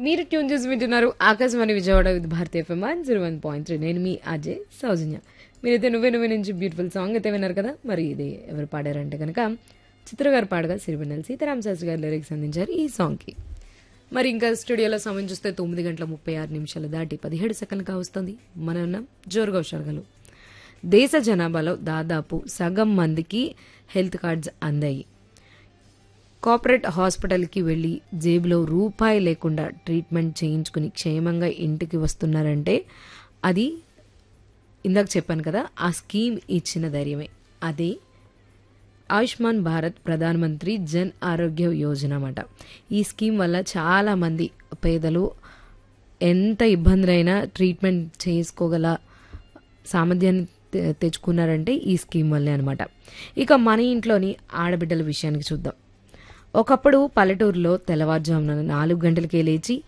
మీరు ట్యూన్ చేసి వింటున్నారు Akashvani Vijayawada with Bharatiya FM one zero one point three నేను మీ అజయ్ సౌజన్య మీరైతే నువ్వే నువ్వే నుంచి బ్యూటిఫుల్ సాంగ్ అయితే విన్నారు కదా మరి ఇది ఎవరు పాడారంటే కనుక చిత్ర గారు పాడగా సిరివెన్నెల సీతారామ శాస్త్రి గారు లిరిక్స్ అందించారు ఈ సాంగ్కి మరి ఇంకా స్టూడియోలో సమయం చూస్తే తొమ్మిది గంటల ముప్పై ఆరు నిమిషాలు దాటి పదిహేడు సెకండ్లుగా వస్తుంది మనం ఉన్నాం జోరుగా ఉషారుగలు దేశ జనాభాలో దాదాపు సగం మందికి హెల్త్ కార్డ్స్ అందాయి కార్పొరేట్ హాస్పిటల్కి వెళ్ళి జేబులో రూపాయి లేకుండా ట్రీట్మెంట్ చేయించుకుని క్షేమంగా ఇంటికి వస్తున్నారంటే అది ఇందాక చెప్పాను కదా ఆ స్కీమ్ ఇచ్చిన ధైర్యమే అదే ఆయుష్మాన్ భారత్ ప్రధానమంత్రి జన్ ఆరోగ్య యోజన అన్నమాట ఈ స్కీమ్ వల్ల చాలామంది పేదలు ఎంత ఇబ్బందులైనా ట్రీట్మెంట్ చేసుకోగల సామర్థ్యాన్ని తె- తెచ్చుకున్నారంటే ఈ స్కీమ్ వల్లే అనమాట ఇక మన ఇంట్లోని ఆడబిడ్డల విషయానికి చూద్దాం ఒకప్పుడు పల్లెటూరులో తెల్లవారుజామున నాలుగు గంటలకే లేచి